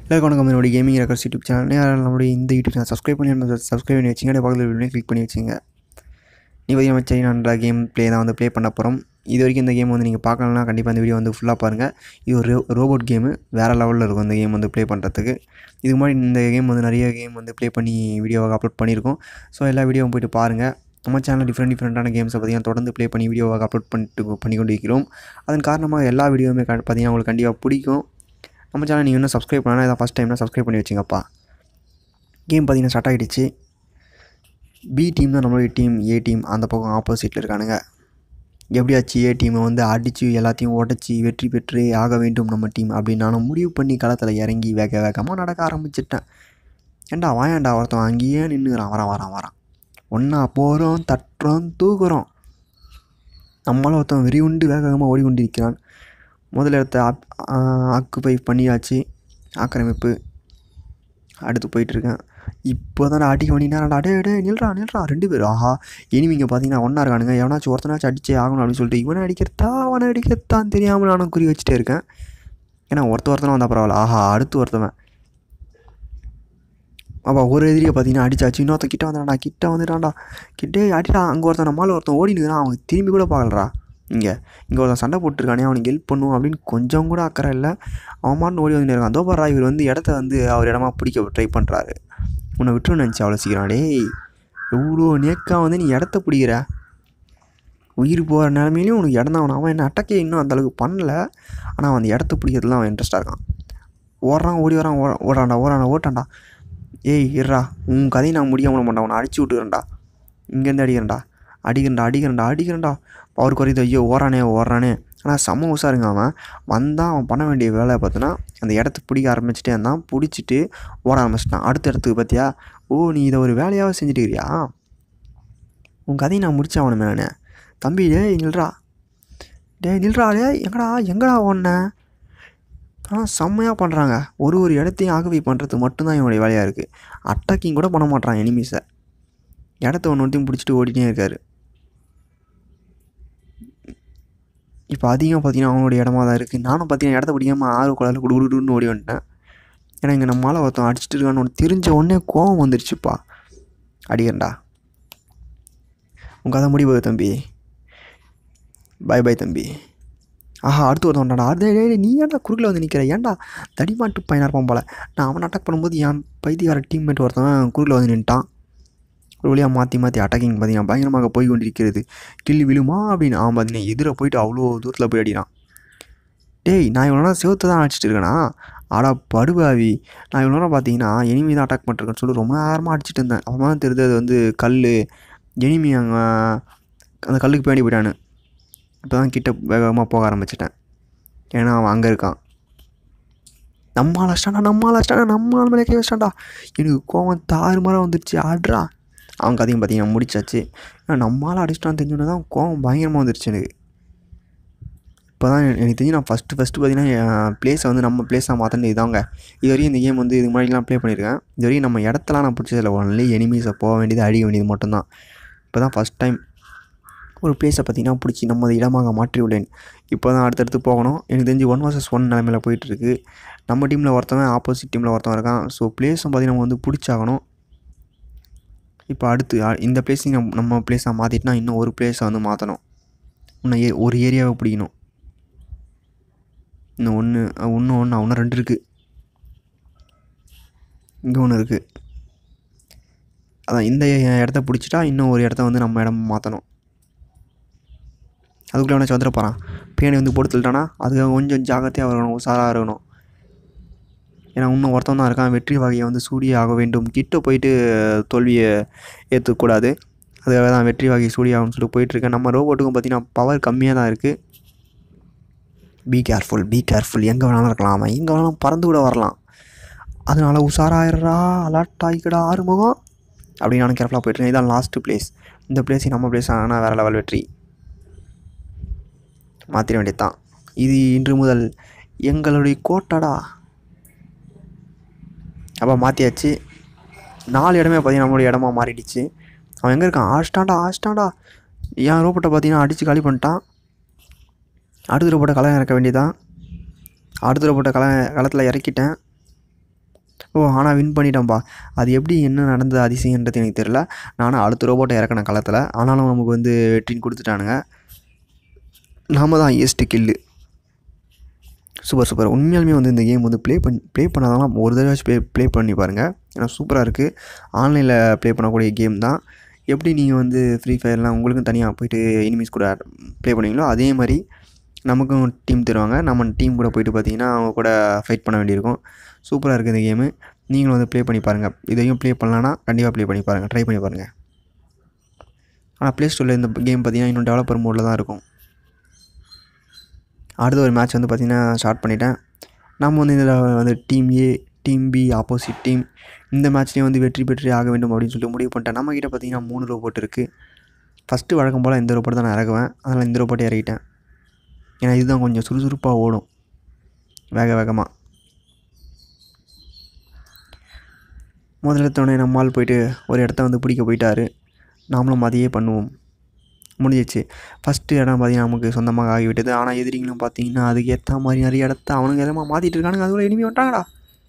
எல்லாருக்கும் வணக்கம் என்னுடைய கேமிங் ரெக்கார்ட்ஸ் யூடியூப் சேனல் நம்மளுடைய இந்த யூடியூப் சேனல் சப்ஸ்கிரைப் பண்ணி சப்ஸ்கிரைப் பண்ணி வச்சுங்க பக்கத்தில் வீடியோ கிளிக் பண்ணி வச்சுங்க நீ பார்த்தீங்கன்னா சரி நல்லா கேம் ப்ளே தான் வந்து ப்ளே பண்ண போகிறோம் இது வரைக்கும் இந்த கேம் வந்து நீங்கள் பார்க்கலன்னா கண்டிப்பாக இந்த வீடியோ வந்து ஃபுல்லாக பாருங்கள் இது ஒரு ரோபோட் கேமு வேறு லெவலில் இருக்கும் இந்த கேம் வந்து ப்ளே பண்ணுறதுக்கு இதுக்கு முன்னாடி இந்த கேம் வந்து நிறைய கேம் வந்து ப்ளே பண்ணி வீடியோவாக அப்லோட் பண்ணியிருக்கோம் ஸோ எல்லா வீடியோவும் போய்ட்டு பாருங்கள் நம்ம சேனலில் டிஃப்ரெண்ட் டிஃப்ரெண்ட்டான கேம்ஸை பார்த்தீங்கன்னா தொடர்ந்து ப்ளே பண்ணி வீடியோவாக அப்லோட் பண்ணிட்டு பண்ணி கொண்டு இருக்கிறோம் அதன் காரணமாக எல்லா வீடியோவுமே க- பார்த்தீங்கன்னா உங்களுக்கு கண்டிப்பாக பிடிக்கும் நம்ம சேனல் நீங்கள் இன்னும் சப்ஸ்கிரைப் பண்ணலாம் இதான் ஃபஸ்ட் டைம்னா சப்ஸ்கிரைப் பண்ணி வச்சுங்கப்பா கேம் பார்த்தீங்கன்னா ஸ்டார்ட் ஆகிடுச்சு பி டீம் தான் நம்மளுடைய டீம் ஏ டீம் அந்த பக்கம் ஆப்போசிட்டில் இருக்கானுங்க எப்படியாச்சு ஏ டீமை வந்து அடித்து எல்லாத்தையும் உடச்சி வெற்றி பெற்று ஆக வேண்டும் நம்ம டீம் அப்படின்னு நான் முடிவு பண்ணி களத்தில் இறங்கி வேக வேகமாக நடக்க ஆரம்பிச்சிட்டேன் ஏண்டா வாயாண்டா ஒருத்தன் அங்கேயே நின்றுறான் வரான் வரான் வரான் ஒன்றா போகிறோம் தட்டுறோம் தூக்குறோம் நம்மளும் ஒருத்தன் வெறி உண்டு வேக வேகமாக ஓடிக்கொண்டிருக்கிறான் முதல் இடத்த ஆப் ஆக்குப்பை பண்ணியாச்சு ஆக்கிரமிப்பு அடுத்து போயிட்டுருக்கேன் இப்போ தான் அடிக்க மணி நேரம் டே டே நில்றா நில்றா ரெண்டு பேர் ஆஹா இனிமிங்க பார்த்தீங்கன்னா ஒன்றா இருக்கானுங்க எவனாச்சும் ஒருத்தனாச்சும் அடிச்சே ஆகணும் அப்படின்னு சொல்லிட்டு இவனை அடிக்கிறதா அவனை அடிக்கிறதான் தெரியாமல் நானும் குறி வச்சுட்டே இருக்கேன் ஏன்னா ஒருத்த ஒருத்தனும் வந்தால் பரவாயில்ல ஆஹா அடுத்து ஒருத்தவன் அப்பா ஒரு எதிரியை பார்த்தீங்கன்னா அடிச்சாச்சு இன்னொருத்த கிட்ட வந்தான்டா கிட்ட வந்துட்டான்டா கிட்டே அடிடா அங்கே ஒருத்தன் நம்மளால் ஒருத்தன் ஓடினுக்கிறான் அவன் திரும்பி கூட பார்க்கலடா இங்கே இங்கே ஒருத்தன் சண்டை போட்டுருக்கானே அவனுக்கு ஹெல்ப் பண்ணும் அப்படின்னு கொஞ்சம் கூட அக்கறை இல்லை அவன் மாட்டு ஓடி வந்து இருக்கான் தோபரா இவர் வந்து இடத்த வந்து அவர் இடமா பிடிக்க ட்ரை பண்ணுறாரு உன்னை விட்டுரு நினச்சி அவ்வளோ சீக்கிரம் டேய் எவ்வளோ நேக்கா வந்து நீ இடத்த பிடிக்கிற உயிர் போகிற நிலமையிலையும் உனக்கு இடம் தான் அவன் அவன் என்ன அட்டக்கே இன்னும் அந்த அளவுக்கு பண்ணல ஆனால் அவன் அந்த இடத்த பிடிக்கிறதுல அவன் இன்ட்ரெஸ்ட்டாக இருக்கான் ஓடுறான் ஓடி வரான் ஓ- ஓடுறான்டா ஓடுறான்டா ஓட்டான்டா ஏய் இருடா உன் கதையை நான் முடிய விட மாட்டேன் உன்னை அடிச்சு விட்டுறேன்டா இங்கேருந்து அடிக்கிறேன்டா அடிக்கிறேன்டா அடிக்கிறேன்டா அடிக்கிறேன்டா பவர் குறையுது ஐயோ ஓடுறானே ஓடுறானே ஆனால் செம்ம உஷாருங்க அவன் வந்தால் அவன் பண்ண வேண்டிய வேலையை பார்த்தோன்னா அந்த இடத்த பிடிக்க ஆரம்பிச்சிட்டே இருந்தான் பிடிச்சிட்டு ஓட ஆரம்பிச்சிட்டான் அடுத்த இடத்துக்கு பார்த்தியா ஓ நீ இதை ஒரு வேலையாக செஞ்சுட்டு இருக்கிறியா உன் கதையை நான் முடிச்சேன் அவனை நானே தம்பி டேய் நில்றா டேய் நில்றா டேய் எங்கடா எங்கடா ஓடுன ஆனால் செம்மையாக பண்ணுறாங்க ஒரு ஒரு இடத்தையும் ஆகவே பண்ணுறது மட்டும்தான் என்னுடைய வேலையாக இருக்குது அட்டாக்கிங் கூட பண்ண மாட்றான் எனிமீஸை இடத்த ஒன்று ஒன்றையும் பிடிச்சிட்டு ஓடிட்டே இருக்காரு இப்போ அதிகம் பார்த்தீங்கன்னா அவனுடைய இடமா தான் இருக்குது நானும் பார்த்தீங்கன்னா இடத்த பிடிக்காமல் ஆறு குழாயில் குடு குடுன்னு ஓடி வந்துட்டேன் ஏன்னா இங்கே நம்மளால் ஒருத்தன் அடிச்சிட்டு இருக்கான்னு ஒன்று தெரிஞ்ச உடனே கோவம் வந்துருச்சுப்பா அடிக்கிறேன்டா உன் கதை முடிவு தம்பி பை பை தம்பி ஆஹா அடுத்து ஒருத்தன் வந்தான்டா டேய் டேய் டேய், நீ ஏன்டா குறுக்கில் வந்து நிற்கிற ஏன்டா தடிமாட்டு பையனாக இருப்பான் போல நான் அவனை அட்டாக் பண்ணும்போது என் பைத்தியக்கார டீம்மேட் ஒருத்தன் குறுக்கில் வந்து நின்ட்டான் ஒரு வழியாக மாற்றி மாற்றி அட்டாக்கிங் பார்த்தீங்கன்னா பயங்கரமாக போய் கொண்டிருக்கிறது கிள்ளி விழுமா அப்படின்னு அவன் பார்த்தீங்கன்னா எதிர போயிட்டு அவ்வளோ தூரத்தில் போய் அடிக்கிறான் டேய் நான் இவ்வளோ நேரம் செவத்து தான் அடிச்சிட்டு இருக்கேனா ஆடா படுபாவி நான் இவ்வளோ நேரம் பார்த்தீங்கன்னா எனிமி தான் அட்டாக் பண்ணிருக்கேன்னு சொல்லி ரொம்ப நேரமாக அடிச்சிட்டு இருந்தேன் அப்புறமா தான் தெரியுது அது வந்து கல் எனிமி அங்கே அந்த கல்லுக்கு பின்னாடி போயிட்டானு இப்போ தான் கிட்ட வேகமாக போக ஆரம்பிச்சிட்டேன் ஏன்னா அவன் அங்கே இருக்கான் நம்ம அழைச்சிட்டாண்டா நம்ம அழைச்சிட்டாண்டா நம்ம ஆள் மேலே கை வச்சிட்டான்டா எனக்கு கோவம் தாறு மரம் வந்துடுச்சு ஆடுறா அவன் கதையும் பார்த்தீங்கன்னா முடிச்சாச்சு ஏன்னா நம்மளால் அடிச்சிட்டான்னு தெரிஞ்சோன்னே தான் கோவம் பயங்கரமாக வந்துருச்சு எனக்கு இப்போ தான் எனக்கு தெரிஞ்சு நான் ஃபஸ்ட்டு ஃபஸ்ட்டு பார்த்தீங்கன்னா என் பிளேஸை வந்து நம்ம பிளேஸாக மாற்றினது இதாங்க இது வரையும் இந்த கேம் வந்து இது முன்னாடிலாம் ப்ளே பண்ணியிருக்கேன் இது வரையும் நம்ம இடத்தெல்லாம் நான் பிடிச்சதில்ல ஒன்லி எனிமீஸை போக வேண்டியது அடிக்க வேண்டியது மட்டும்தான் இப்போ தான் ஃபஸ்ட் டைம் ஒரு பிளேஸை பார்த்தீங்கன்னா பிடிச்சி நம்ம இடமாக மாற்றி உள்ளேன் இப்போ தான் அடுத்தடுத்து போகணும் எனக்கு தெரிஞ்சு ஒன் வர்சஸ் ஒன் நிலமையில போயிட்டுருக்கு நம்ம டீமில் ஒருத்தவன் ஆப்போசிட் டீமில் ஒருத்தவன் இருக்கான் ஸோ பிளேஸும் பார்த்தீங்கன்னா நம்ம வந்து பிடிச்சாகணும் இப்போ அடுத்து அ- இந்த பிளேஸையும் நம்ம நம்ம பிளேஸாக மாற்றிட்டுனா இன்னும் ஒரு பிளேஸை வந்து மாற்றணும் இன்னும் ஏ ஒரு ஏரியாவை பிடிக்கணும் இன்னும் ஒன்று இன்னும் ஒன்று இன்னும் ரெண்டு இருக்குது இங்கே ஒன்று இருக்குது அதான் இந்த இடத்த பிடிச்சிட்டா இன்னும் ஒரு இடத்த வந்து நம்ம இடம் மாற்றணும் அதுக்குள்ளே எவனாச்சும் வந்துட போகிறான் பேணி வந்து போட்டு தள்ளிட்டானா அதுக்காக கொஞ்சம் ஜாக்கிரதையாக இருக்கணும் உஷாராக இருக்கணும் ஏன்னா இன்னும் ஒருத்தன் தான் இருக்கான் வெற்றி வகையை வந்து சூடியே ஆக வேண்டும் கிட்ட போயிட்டு தோல்வியை ஏற்றுக்கூடாது அதுக்காக தான் வெற்றி வகை சூடியாகும்னு சொல்லிட்டு போயிட்டுருக்கேன் நம்ம ரோபோட்டுக்கும் பார்த்தீங்கன்னா பவர் கம்மியாக தான் இருக்குது பி கேர்ஃபுல் பி கேர்ஃபுல் எங்கே வேணாலும் இருக்கலாம் அவன் எங்கே வேணாலும் பறந்து கூட வரலாம் அதனால உஷாராயிடுறா அலர்ட் ஆகிக்கடா ஆறுமுகம் அப்படின்னு நான் கேர்ஃபுல்லாக போயிட்டுருக்கேன் இதான் லாஸ்ட்டு பிளேஸ் இந்த பிளேஸையும் நம்ம பிளேஸ் ஆனால் வேறு லெவல் வெற்றி மாற்றிட வேண்டியது தான் இது இன்று முதல் எங்களுடைய கோட்டடா அப்போ மாற்றியாச்சு நாலு இடமே பார்த்தீங்கன்னா நம்மளுடைய இடமா மாறிடுச்சு அவன் எங்கே இருக்கான் ஆஸ்டாண்டா ஆஸ்டாண்டா என் ரோபோட்டை பார்த்தீங்கன்னா அடித்து காலி பண்ணிட்டான் அடுத்த ரோபோட்டை களம் இறக்க வேண்டியதான் அடுத்த ரோபோட்டை கள களத்தில் இறக்கிட்டேன் ஓ ஆனால் வின் பண்ணிட்டோம்ப்பா அது எப்படி என்ன நடந்தது அதிசயன்றது எனக்கு தெரில நானும் அடுத்த ரோபோட்டை இறக்கினேன் களத்தில் ஆனாலும் நமக்கு வந்து வெற்றின்னு கொடுத்துட்டானுங்க நாம தான் ஹையஸ்ட்டு கில்லு சூப்பர் சூப்பர் உண்மையாலுமே வந்து இந்த கேம் வந்து ப்ளே பண்ணி ப்ளே பண்ணாதான் ஒரு தடவை ப்ளே ப்ளே பண்ணி பாருங்கள் ஏன்னா சூப்பராக இருக்குது ஆன்லைனில் ப்ளே பண்ணக்கூடிய கேம் தான் எப்படி நீங்கள் வந்து ஃப்ரீ ஃபயர்லாம் உங்களுக்கும் தனியாக போயிட்டு எனிமீஸ் கூட ப்ளே பண்ணுவீங்களோ அதே மாதிரி நமக்கும் டீம் தருவாங்க நம்ம டீம் கூட போயிட்டு பார்த்தீங்கன்னா அவங்க கூட ஃபைட் பண்ண வேண்டியிருக்கும் சூப்பராக இருக்குது இந்த கேமு நீங்களும் வந்து ப்ளே பண்ணி பாருங்கள் இதையும் ப்ளே பண்ணலன்னா கண்டிப்பாக ப்ளே பண்ணி பாருங்கள் ட்ரை பண்ணி பாருங்கள் ஆனால் ப்ளே ஸ்டோரில் இந்த கேம் பார்த்தீங்கன்னா இன்னும் டெவலப்பர் மோடில் தான் இருக்கும் அடுத்த ஒரு மேட்ச் வந்து பார்த்திங்கன்னா ஸ்டார்ட் பண்ணிட்டேன் நம்ம வந்து இதில் வந்து team A team B opposite team இந்த மேட்ச்லேயும் வந்து வெற்றி பெற்றே ஆக வேண்டும் அப்படின்னு சொல்லிட்டு முடிவு பண்ணிட்டேன் நம்மக்கிட்ட பார்த்திங்கன்னா மூணு ரோபோட் இருக்குது ஃபஸ்ட்டு வழக்கம் போல் இந்த ரோபோட் தான் நான் இறக்குவேன் அதனால் இந்த ரோபோட்டை இறக்கிட்டேன் ஏன்னா இதுதான் கொஞ்சம் சுறுசுறுப்பாக ஓடும் வேக வேகமாக முதல்ல எடுத்தோடனே நம்மால் போயிட்டு ஒரு இடத்த வந்து பிடிக்க போயிட்டாரு நாமளும் அதையே பண்ணுவோம் முடிஞ்சிச்சு ஃபஸ்ட்டு இடம் பார்த்தீங்கன்னா நமக்கு சொந்தமாக ஆகிவிட்டது ஆனால் எதிரிங்களும் பார்த்தீங்கன்னா அதுக்கு ஏற்ற மாதிரி நிறைய இடத்த அவனுங்க எதமா மாற்றிட்டு இருக்கானுங்க அதுக்குள்ள இனிமே வந்துட்டாங்கடா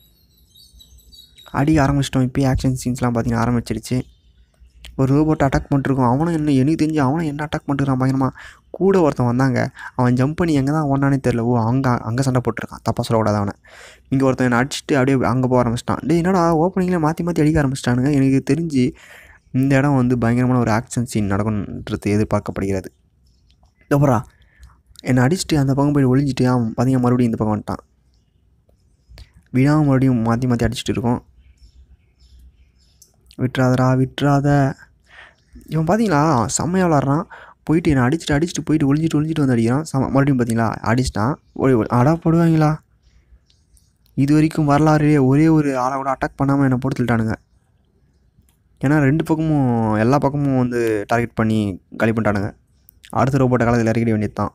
அடிக்க ஆரம்பிச்சிட்டோம் இப்போயே ஆக்ஷன் சீன்ஸ்லாம் பார்த்தீங்கன்னா ஆரம்பிச்சிருச்சு ஒரு ரோபோட் அட்டாக் பண்ணிருக்கோம் அவனும் என்ன எனக்கு தெரிஞ்சு அவனும் என்ன அட்டாக் பண்ணிருக்கான் பயங்கரமாக கூட ஒருத்தன் வந்தாங்க அவன் ஜம்ப் பண்ணி எங்கே தான் ஓடானே தெரில ஓ அங்கே அங்கே சண்டை போட்டிருக்கான் தப்பாக சொல்லக்கூடாது அவனை இங்கே ஒருத்தன் என்னை அடிச்சுட்டு அப்படியே அங்கே போக ஆரம்பிச்சிட்டான் டேய் என்னடா ஓப்பனிங்கில் மாற்றி மாற்றி அடிக்க ஆரம்பிச்சிட்டானுங்க எனக்கு தெரிஞ்சு இந்த இடம் வந்து பயங்கரமான ஒரு ஆக்ஷன் சீன் நடக்கும்ன்றது எதிர்பார்க்கப்படுகிறது இதப்பரா என்னை அடிச்சுட்டு அந்த பக்கம் போய் ஒளிஞ்சிட்டு அவன் பார்த்தீங்கன்னா மறுபடியும் இந்த பக்கம் வந்துட்டான் விடாமல் மறுபடியும் மாற்றி மாற்றி அடிச்சுட்டு இருக்கோம் விட்டுறாதடா விட்டுறாத இவன் பார்த்தீங்களா செம்மையாக விளாட்றான் போயிட்டு என்னை அடிச்சுட்டு அடிச்சுட்டு போயிட்டு ஒளிஞ்சிட்டு ஒளிஞ்சிட்டு வந்து அடிக்கிறான் செம மறுபடியும் பார்த்தீங்களா அடிச்சிட்டான் ஒளி அடா போடுவாங்களா இது வரைக்கும் வரலாறு ஒரே ஒரு ஆளை கூட அட்டாக் பண்ணாமல் என்னை போட்டு தள்ளிட்டானுங்க ஏன்னா ரெண்டு பக்கமும் எல்லா பக்கமும் வந்து டார்கெட் பண்ணி காலி பண்ணிட்டானுங்க அடுத்த ரோபோட்டை காலத்தில் இறக்கிட வேண்டியது தான்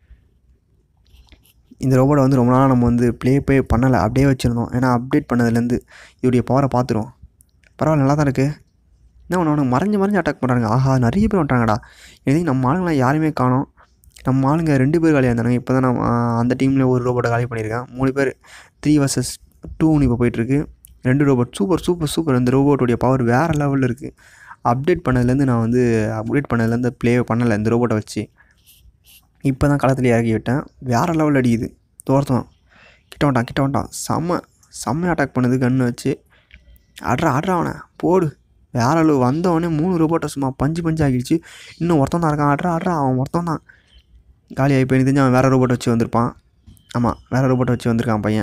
இந்த ரோபோட்டை வந்து ரொம்ப நாளாக நம்ம வந்து ப்ளே ப்ளே பண்ணலை அப்படியே வச்சுருந்தோம் ஏன்னா அப்டேட் பண்ணதுலேருந்து இதோடைய பவரை பார்த்துரும் பரவாயில்ல நல்லா தான் இருக்குது என்ன ஒன்று அவனுக்கு மறைஞ்சு மறைஞ்சு அட்டாக் பண்ணுறாங்க ஆஹா நிறைய பேர் வந்துட்டாங்கடா எனக்கு நம்ம ஆளுங்களாம் யாருமே காணோம் நம்ம ஆளுங்க ரெண்டு பேர் காலியாக இருந்தாங்க இப்போ தான் நான் அந்த டீமில் ஒரு ரோபோட்டை காலி பண்ணியிருக்கேன் மூணு பேர் த்ரீ வர்சஸ் டூன்னு இப்போ போயிட்டுருக்கு ரெண்டு ரோபோட் சூப்பர் சூப்பர் சூப்பர் இந்த ரோபோட்டுடைய பவர் வேறு லெவலில் இருக்குது அப்டேட் பண்ணதுலேருந்து நான் வந்து அப்டேட் பண்ணதுலேருந்து ப்ளே பண்ணலை இந்த ரோபோட்டை வச்சு இப்போ தான் களத்தில் இறக்கி விட்டேன் வேறு லெவலில் அடிக்குது தோர்த்தம் கிட்ட வந்துட்டான் கிட்ட வந்துட்டான் செம்ம செம்ம அட்டாக் பண்ணுது கன்று வச்சு அட்ரா அட்ரா அவனை போடு வேற அளவு வந்தவொடனே மூணு ரோபோட்டை சும்மா பஞ்சு பஞ்சு ஆகிடுச்சு இன்னும் ஒருத்தன் தான் இருக்கான் அட்ரா அட்ரா அவன் ஒருத்தன் தான் காலி ஆகி போய் தெரிஞ்சு அவன் வேறு ரோபோட்டை வச்சு வந்திருப்பான் ஆமாம் வேறு ரோபோட்டை வச்சு வந்திருக்கான் பையன்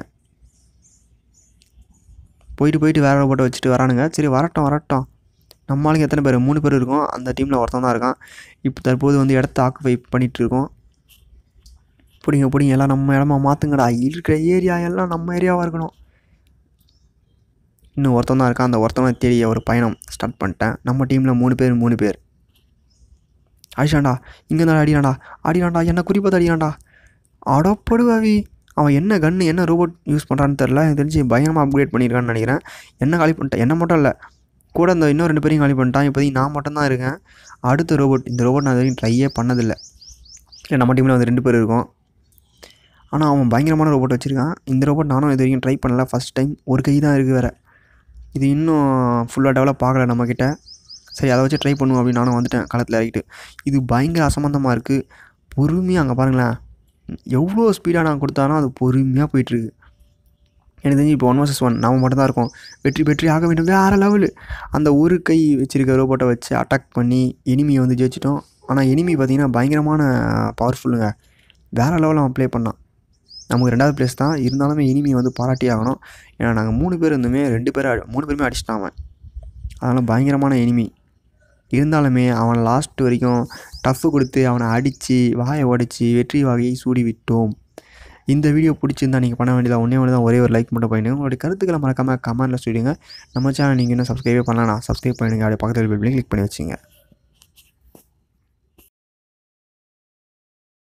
போயிட்டு போயிட்டு வேறு ரோபோட்டை வச்சுட்டு வரானுங்க சரி வரட்டும் வரட்டும் நம்ம ஆளுங்க எத்தனை பேர் மூணு பேர் இருக்கோம் அந்த டீமில் ஒருத்தன் தான் இருக்கான் இப்போ தற்போது வந்து இடத்த ஆக்குபை பண்ணிகிட்டு இருக்கோம் பிடிங்க பிடிங்க எல்லாம் நம்ம இடமா மாற்றுங்கடா இருக்கிற ஏரியா எல்லாம் நம்ம ஏரியாவாக இருக்கணும் இன்னும் ஒருத்தன் தான் இருக்கான் அந்த ஒருத்தனை தேடி ஒரு பயணம் ஸ்டார்ட் பண்ணிட்டேன் நம்ம டீமில் மூணு பேர் மூணு பேர் அடிச்சான்டா இங்கே தான் அடிக்கிறான்டா அடிக்கிறான்டா என்ன குறிப்பாக அடிக்கிறான்டா அடப்படுவாவி அவன் என்ன கன்று என்ன ரோபோட் யூஸ் பண்ணுறான்னு தெரில எனக்கு தெரிஞ்சு பயங்கரமாக அப்கிரேட் பண்ணியிருக்கான்னு நினைக்கிறேன் என்ன காலி பண்ணிட்டேன் என்ன மட்டும் இல்லை கூட இந்த இன்னும் ரெண்டு பேரையும் காலி பண்ணிட்டான் இப்போதைக்கு நான் மட்டும்தான் இருக்கேன் அடுத்த ரோபோட் இந்த ரோபோட் நான் இது வரைக்கும் ட்ரையே பண்ணதில்லை இல்லை நம்ம டீமில் வந்து ரெண்டு பேர் இருக்கோம் ஆனால் அவன் பயங்கரமான ரோபோட் வச்சுருக்கான் இந்த ரோபோட் நானும் இது வரைக்கும் ட்ரை பண்ணல ஃபஸ்ட் டைம் ஒரு கை தான் இருக்குது வேறு இது இன்னும் ஃபுல்லாக டெவலப் ஆகலை நம்மக்கிட்ட சரி அதை வச்சு ட்ரை பண்ணுவோம் அப்படின்னு நானும் வந்துட்டேன் களத்தில் இறக்கிட்டு இது பயங்கர அசம்பந்தமாக இருக்குது பொறுமையாக அங்கே பாருங்களேன் எவ்வளோ ஸ்பீடாக நான் கொடுத்தாலும் அது பொறுமையாக போயிட்டுருக்கு எனக்கு தெரிஞ்சு இப்போ ஒன் வர்சஸ் ஒன் நம்ம மட்டும் தான் இருக்கோம் வெற்றி வெற்றி ஆக வேண்டும் வேறு லெவலு அந்த ஒரு கை வச்சுருக்க ரோபோட்டை வச்சு அட்டாக் பண்ணி எனிமியை வந்து ஜெயிச்சிட்டோம் ஆனால் எனிமி பார்த்திங்கன்னா பயங்கரமான பவர்ஃபுல்லுங்க வேறு லெவலில் அவன் ப்ளே பண்ணான் நமக்கு ரெண்டாவது பிளேஸ் தான் இருந்தாலுமே இனிமே வந்து பாராட்டி ஆகணும் ஏன்னா நாங்கள் மூணு பேர் இருந்துமே ரெண்டு பேரும் அடி- மூணு பேருமே அடிச்சிட்டான் அவன் அதனால் பயங்கரமான எனிமி இருந்தாலுமே அவன் லாஸ்ட் வரைக்கும் டஃப்பு கொடுத்து அவனை அடித்து வாயை உடைச்சி வெற்றி வாகையை சூடி விட்டோம் இந்த வீடியோ பிடிச்சிருந்தா நீங்கள் பண்ண வேண்டியதாக ஒன்றே ஒன்று தான் ஒரே ஒரு லைக் மட்டும் பண்ணிடுங்க உங்களுடைய கருத்துக்களை மறக்காமல் கமெண்ட்டில் சொல்லிடுங்க நம்ம சேனல் நீங்கள் இன்னும் சப்ஸ்கிரைபே பண்ணலாம் சப்ஸ்கிரைப் பண்ணிடுங்க அப்படியே பக்கத்தில் பில்லையும் கிளிக் பண்ணி வச்சுங்க